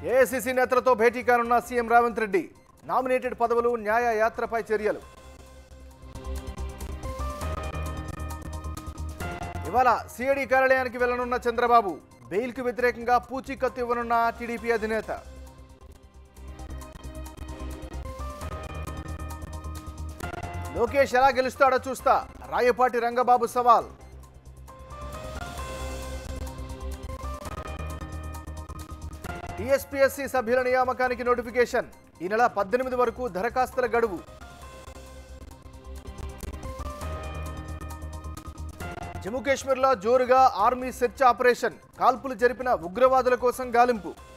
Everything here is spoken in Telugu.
ఏఐసిసి నేతలతో భేటీ కానున్న సీఎం రేవంత్ రెడ్డి నామినేటెడ్ పదవులు న్యాయ యాత్రపై చర్యలు ఇవాళ సిఐడి కార్యాలయానికి వెళ్లనున్న చంద్రబాబు బెయిల్కు వ్యతిరేకంగా పూచీకత్తు ఇవ్వనున్న టీడీపీ అధినేత లోకేష్ ఎలా గెలుస్తాడో చూస్తా రాయపాటి రంగబాబు సవాల్ టీఎస్పీఎస్సీ సభ్యుల నియామకానికి నోటిఫికేషన్ ఈ నెల పద్దెనిమిది వరకు దరఖాస్తుల గడువు జమ్మూ కాశ్మీర్లో జోరుగా ఆర్మీ సెర్చ్ ఆపరేషన్ కాల్పులు జరిపిన ఉగ్రవాదుల కోసం గాలింపు